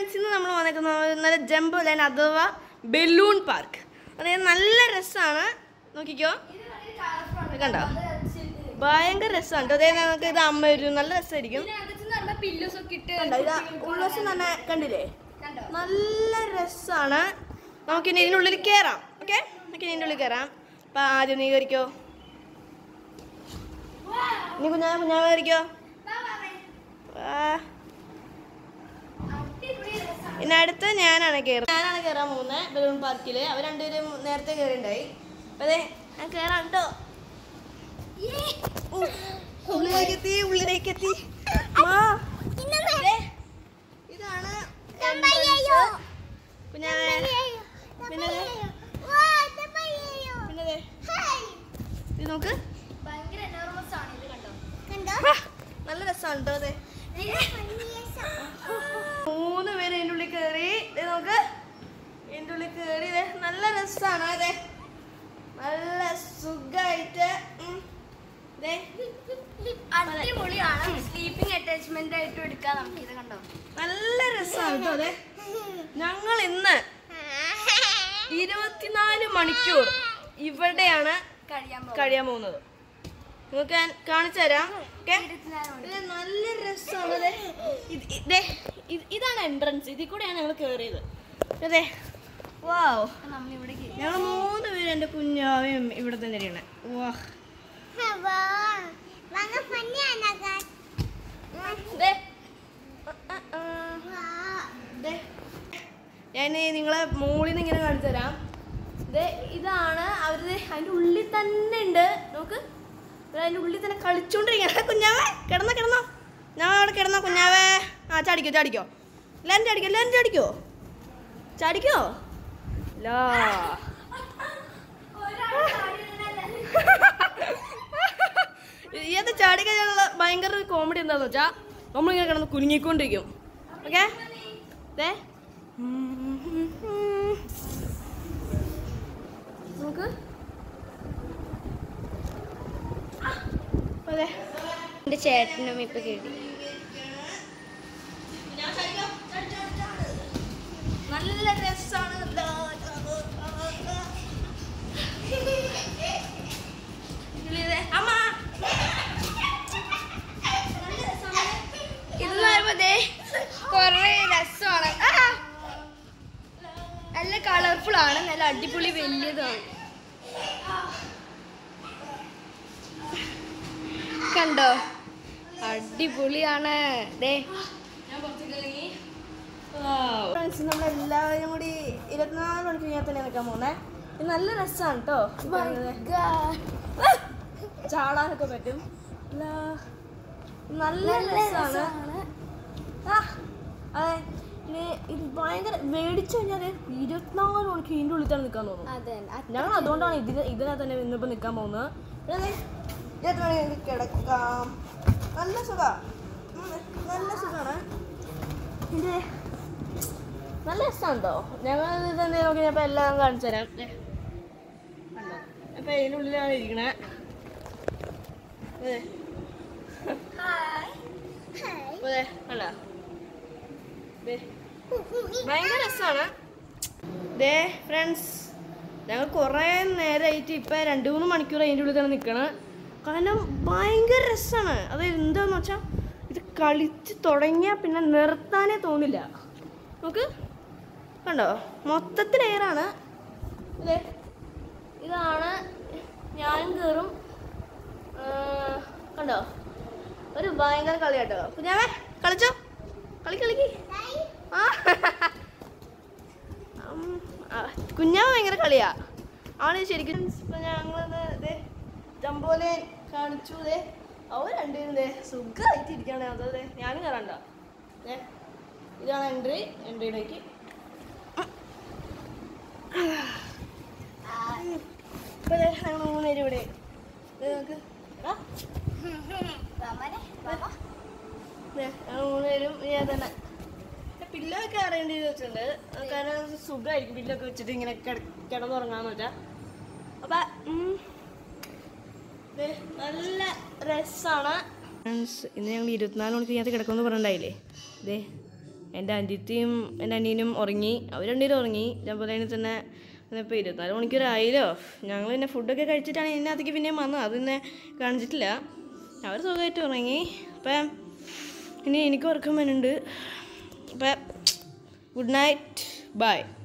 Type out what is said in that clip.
Friends ഇന്ന് നമ്മൾ വന്നേക്കുന്നത് നല്ല ജംബോ ലൈൻ അഥവാ ബലൂൺ പാർക്ക് അതായത് നല്ല രസമാണ് നോക്കിക്കോ ഇത് കണ്ടോ ഭയങ്കര രസമാണ് കേട്ടോ അതായത് നമുക്ക് ഇത് അമ്മ വരും നല്ല രസമായിരിക്കും പില്ലോസ് ഒക്കെ ഇട്ട് കണ്ടോ ഇത് ഉള്ളവശം തന്നെ കണ്ടില്ലേ കണ്ടോ? നല്ല രസമാണ് നമുക്കിനി ഇതിനുള്ളിൽ കയറാം ഓക്കെ നമുക്ക് ഇതിൻ്റെ ഉള്ളിൽ കയറാം അപ്പം ആദ്യം നീ കയറിക്കോ നീ കുഞ്ഞാ കുഞ്ഞാ കയറിക്കോ ആ പിന്നെ അടുത്ത് ഞാനാണ് കയറുന്നത് ഞാനാണ് കയറാൻ പോകുന്നത് ബലൂൺ പാർക്കിൽ അവർ രണ്ടുപേരും നേരത്തെ കയറിണ്ടായി അപ്പം അതെ ഞാൻ കയറാം കേട്ടോ ഉള്ളിലേക്ക് എത്തി ഉള്ളിലേക്ക് എത്തി ആ, ദേ, ഇതാണ് entrance. കുഞ്ഞാവേ പിന്നെ ദേ, പിന്നെ ദേ, ഇത് നോക്ക് ഭയങ്കര എനോർമസ് ആണ് ഇത് കണ്ടോ ആ, നല്ല രസമാണ് കേട്ടോ അതെ മൂന്ന് പേര് അതിൻ്റെ ഉള്ളിൽ കയറി ദേ നോക്ക് ഇതിൻ്റെ ഉള്ളിൽ കയറി ദേ നല്ല രസമാണ് അതെ നല്ല സുഖമായിട്ട് ദേ അടിപൊളിയാണ് സ്ലീപ്പിംഗ് അറ്റാച്ച്മെന്റ് ആയിട്ട് എടുക്കാം നമുക്ക് ഇത് കണ്ടോ നല്ല രസമാണ് കേട്ടോ അതെ ഞങ്ങൾ ഇന്ന് ഇരുപത്തിനാല് മണിക്കൂർ ഇവിടെയാണ് കഴിയാൻ പോകും കഴിയാൻ പോകുന്നത് നിങ്ങൾക്ക് ഞാൻ കാണിച്ചു തരാം ഓക്കെ ഇരുപത്തിനാല് മണി. ഇത് നല്ല രസമാണ് ദേ. ഇത് ദേ, ഇത് ഇതാണ് എൻട്രൻസ് ഇതിൽ കൂടെയാണ് ഞങ്ങൾ കയറിയത് അതെ വാവ് അപ്പൊ നമ്മൾ ഇവിടെ ഞങ്ങൾ മൂന്ന് പേര് എൻ്റെ കുഞ്ഞാവയും ഇവിടെ തന്നെ ഇരിക്കണേ വാ ദേ. ആ, ആ, ആ. ദേ. ഞാൻ നിങ്ങളെ മുകളിൽ നിന്ന് ഇങ്ങനെ കാണിച്ചു തരാം ദേ, ഇതാണ് അവര് അതിൻ്റെ ഉള്ളിൽ തന്നെ ഉണ്ട് നോക്ക് ഇവര് അതിൻ്റെ ഉള്ളിൽ തന്നെ കളിച്ചോണ്ടിരിക്കണ കുഞ്ഞാവേ കിടന്നോ കിടന്നോ ഞാൻ അവിടെ കിടന്നോ കുഞ്ഞാവേ ആ ചാടിക്കോ ചാടിക്കോ എല്ലാവരും ചാടിക്കോ എല്ലാവരും ചാടിക്കോ ചാടിക്കോ ലാ ഇത് ചാടി കഴിഞ്ഞാലുള്ള ഭയങ്കര ഒരു കോമഡി എന്താന്ന് വെച്ചാ നമ്മളിങ്ങനെ കിടന്ന് കുലുങ്ങിക്കൊണ്ടിരിക്കും ഓക്കെ ദേ നോക്ക് അതെ എന്റെ ചേട്ടനും ഇപ്പൊ കിട്ടി നല്ല രസാണ് അമ്മ ഇത് പറയുമ്പോ ദേ കൊറേ രസമാണ് ആ! നല്ല കളർഫുൾ ആണ് നല്ല അടിപൊളി വലിയതാണ് കണ്ടോ അടിപൊളിയാണ് ദേ ഫ്രണ്ട്സ് നമ്മളെല്ലാവരും കൂടി ഇരുപത്തിനാല് മണിക്കൂർ ഞാൻ തന്നെ നിൽക്കാൻ പോകുന്നത് ഇത് നല്ല രസമാണ് കേട്ടോ ചാടാനൊക്കെ പറ്റും ലാ. നല്ല രസമാണ് ആ, അതെ ഇനി ഇത് ഭയങ്കര മേടിച്ചു കഴിഞ്ഞാൽ ഇരുപത്തിനാല് മണിക്കൂർ ഇതിൻ്റെ ഉള്ളിൽ തന്നെ നിൽക്കാൻ തോന്നുന്നു അതെ ഞങ്ങൾ അതുകൊണ്ടാണ് ഇതിന് ഇതിനകത്ത് തന്നെ ഇന്നിപ്പോൾ നിൽക്കാൻ പോകുന്നത് പിന്നെ ദേ, ഇരുപത്തി മണി കഴിഞ്ഞ് കിടക്കാം നല്ല സുഖം നല്ല സുഖമാണ് ഇത് നല്ല രസമുണ്ടോ ഞങ്ങൾ ഇത് എന്തെങ്കിലും നോക്കി ഞാൻ എല്ലാം കാണിച്ചു തരാം ദേ. കണ്ടോ അപ്പം ഇതിനുള്ളിലാണ് ഇരിക്കണേ അതെ അതെ കണ്ടോ ദേ ഭയങ്കര രസമാണ് ദേ ഫ്രണ്ട്സ് ഞങ്ങൾ കുറേ നേരമായിട്ട് ഇപ്പം രണ്ട് മൂന്ന് മണിക്കൂർ അതിൻ്റെ ഉള്ളിൽ തന്നെ നിൽക്കണം കാരണം ഭയങ്കര രസമാണ് അത് എന്താന്ന് വെച്ചാൽ ഇത് കളിച്ച് തുടങ്ങിയാൽ പിന്നെ നിർത്താനേ തോന്നില്ല നമുക്ക് കണ്ടോ മൊത്തത്തിൽ എയറാണ് ഇതേ ഇതാണ് ഞാനും കയറും കണ്ടോ ഒരു ഭയങ്കര കളി കേട്ടോ കുഞ്ഞാവേ കളിച്ചോ കളി കളിക്ക് ആ ഉം, ആ, കുഞ്ഞാവ ഭയങ്കര കളിയാ ആണ് ശരിക്കും ഇപ്പൊ ഞങ്ങളത് ഇതേ ജമ്പോലെ കാണിച്ചു ദേ അവർ രണ്ടുപേരും ദേ സുഖമായിട്ട് ഇരിക്കുകയാണ് അതേ ഞാനും കയറണ്ട ദേ ഇതാണ് എൻട്രി എൻട്രിയിലേക്ക് ഇപ്പൊ ദേ ഞങ്ങൾ മൂന്നുപേരും ഇവിടെ ദേ നോക്ക് ആ ദേ, ഞങ്ങൾ മൂന്നുപേരും ഞാൻ തന്നെ പില്ലോ ഒക്കെ അറേഞ്ച് ചെയ്ത് വെച്ചിട്ടുണ്ട് അത് കാരണം സുഖമായിരിക്കും പില്ലൊക്കെ വെച്ചിട്ട് ഇങ്ങനെ കിട- കിടന്നുറങ്ങാന്ന് വെച്ചാ അപ്പൊ ഉം, ദേ, നല്ല രസാണ് ഇന്ന് ഞങ്ങൾ ഇരുപത്തിനാല് മണിക്ക് ഇതിനകത്ത് കിടക്കുമെന്ന് പറഞ്ഞിട്ടുണ്ടായില്ലേ ദേ എൻ്റെ അനിയത്തിയും എൻ്റെ അനിയനും ഉറങ്ങി അവർ രണ്ടുപേരും ഉറങ്ങി അതേപോലെ തന്നെ ഇപ്പോൾ ഇരുപത്തിനാല് മണിക്കൂറായല്ലോ ഞങ്ങൾ പിന്നെ ഫുഡൊക്കെ കഴിച്ചിട്ടാണ് ഇതിനകത്തേക്ക് പിന്നെയും വന്നത് അത് തന്നെ കാണിച്ചിട്ടില്ല അവർ സുഖമായിട്ട് ഉറങ്ങി അപ്പം ഇനി എനിക്ക് ഉറക്കം വരുന്നുണ്ട് അപ്പം ഗുഡ് നൈറ്റ് ബൈ